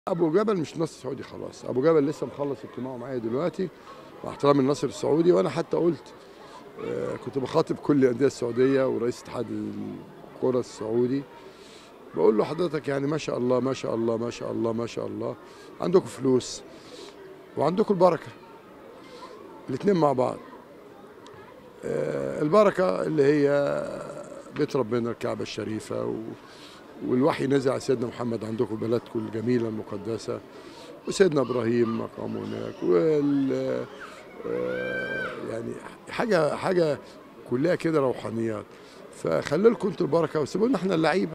ابو جبل مش نصر سعودي خلاص ابو جبل لسه مخلص اجتماعه معايا دلوقتي مع احترام النصر السعودي وانا حتى قلت آه، كنت بخاطب كل الانديه السعوديه ورئيس اتحاد الكره السعودي بقول له حضرتك يعني ما شاء الله ما شاء الله ما شاء الله ما شاء الله عندكم فلوس وعندكم البركه الاثنين مع بعض آه، البركه اللي هي بيت ربنا الكعبه الشريفه و والوحي نزل على سيدنا محمد عندكم بلدكم الجميله المقدسه وسيدنا ابراهيم مقامه هناك وال آه، يعني حاجه حاجه كلها كده روحانيات فخلي لكم انتوا البركه وسيبوا لنا احنا اللعيبه